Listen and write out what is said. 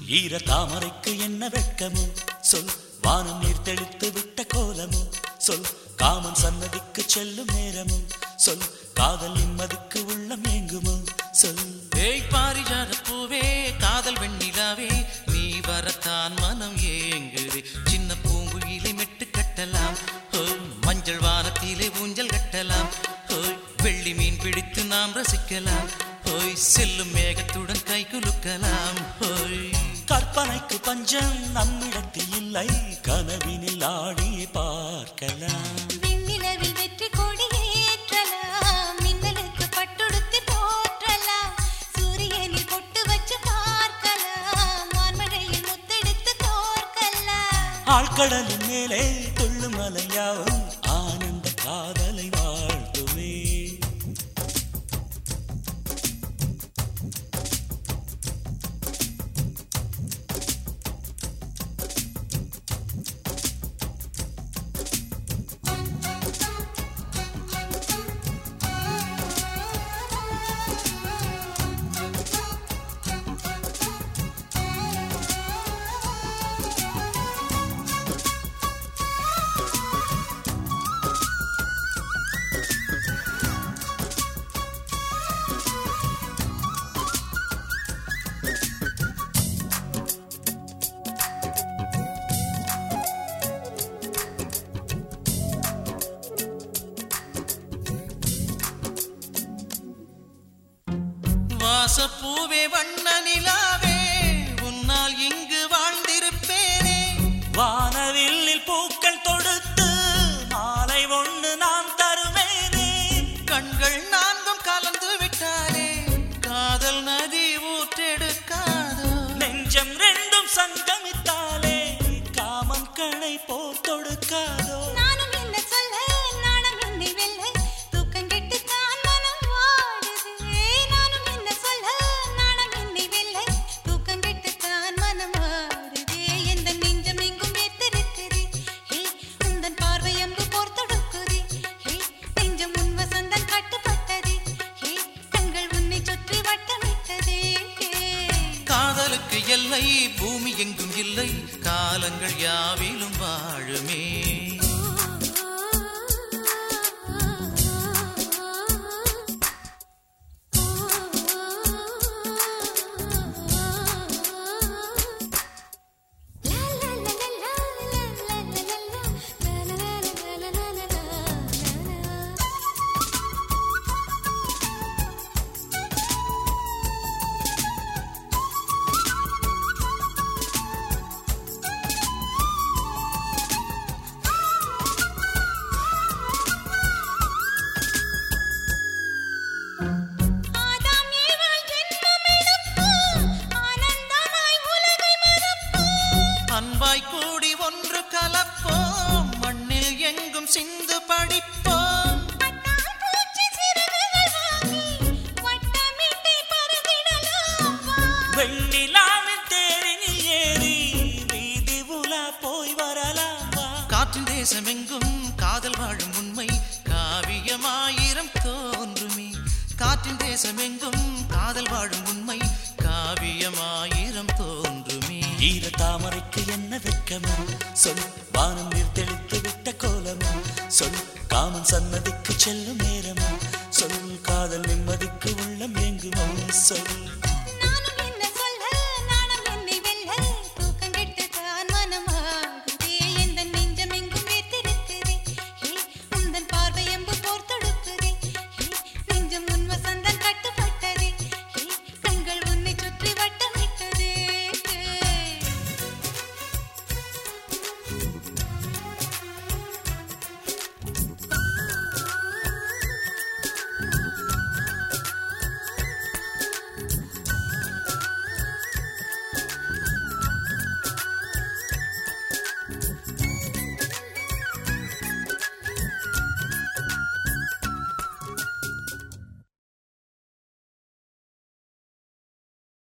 ஈர தாமரைக்கு என்ன வெட்கமோ சொல் வானம் நீர் தெளித்து விட்ட கோலமோ சொல் காமன் சன்னதிக்கு செல்லும் நேரமோ சொல் காதல் நிம்மதிக்கு உள்ளம் ஏங்குமோ சொல் ஏய் பாரிஜாத பூவே காதல் வெண்ணிலாவே நீ வரத்தான் மனம் ஏங்குது சின்ன பூங்குயிலை மெட்டு கட்டலாம் ஹோய் மஞ்சள் வானத்திலே ஊஞ்சல் கட்டலாம் ஹோய் வெள்ளி மீன் பிடித்து நாம் ரசிக்கலாம் ஹோய் செல்லும் மேகத்துடன் கை குலுக்கலாம் ஹோய் கற்பனைக்கு பஞ்சம் நம்மிடத்தில் இல்லை கனவினில் ஆடியே பார்க்கலாம் விண்ணிலவில் வெற்றி கொடி ஏற்றலாம் மின்னலுக்கு பட்டுடுத்தி போற்றலாம் சூரியனில் பொட்டு வச்சு பார்க்கலாம் வான்மழையில் முத்தெடுத்து தோற்கலாம் ஆழ்கடலின் மேலே துள்ளும் அலையாவும் ஆனந்த காதலை வாழ்த்துமே வாசப்பூவே வண்ண நிலாவே உன்னால் இங்கு வாழ்ந்திருப்பேனே வானவில்லில் பூக்கள் தொடுத்து மாலை ஒண்ணு நான் தருவேனே கண்கள் நான்கும் கலந்து விட்டாலே காதல் நதி ஊற்றெடுக்காதோ நெஞ்சம் ரெண்டும் சங்கமித்தாலே காமன் கணை போர் தொடுக்காதோ நானும் என்ன சொல்ல நாணம் என்னை வெல்ல தூக்கம் கெட்டு தான் மனம் வாடுதே நானும் என்ன சொல்ல நாணம் என்னை வெல்ல தூக்கம் கெட்டு தான் மனம் வாடுதே எந்த நெஞ்சம் எங்கும் வேத்திருக்குதே ஹே உந்தன் பார்வை அம்பு போர் தொடுக்குதே ஹே நெஞ்சம் உன் வசந்தம் கட்டுப்பட்டதே ஹே கண்கள் உன்னை சுற்றி வட்டமிட்டதே ஹே காதலுக்கு எல்லை பூமி எங்கும் இல்லை காலங்கள் யாவிலும் வாழுமே ஆதாம் ஏவாள் ஜென்மமெடுப்போம் ஆனந்தமாய் உலகை மறப்போம் அன்பாய் கூடி ஒன்று கலப்போம் மண்ணில் எங்கும் சிந்து படிப்போம் பட்டாம்பூச்சி சிறகுகள் வாங்கி வட்டமிட்டே பறந்திடலாம் வா. வெண்ணிலாவின் தேரினில் ஏறி வீதி உலா போய் வரலாம் வா காற்றின் தேசமெங்கும் காதல் வாழும் உண்மை காவியமாயிரம் தோன்றுமே காற்றின் தேசமெங்கும் காதல் வாழும் உண்மை காவியமாயிரம் தோன்றுமே ஈர தாமரைக்கு என்ன வெட்கமோ சொல் வானம் நீர் தெளித்து விட்ட கோலமோ சொல் காமன் சன்னதிக்கு செல்லும் நேரமோ சொல் காதல் நிம்மதிக்கு உள்ளம் எங்குமோ சொல்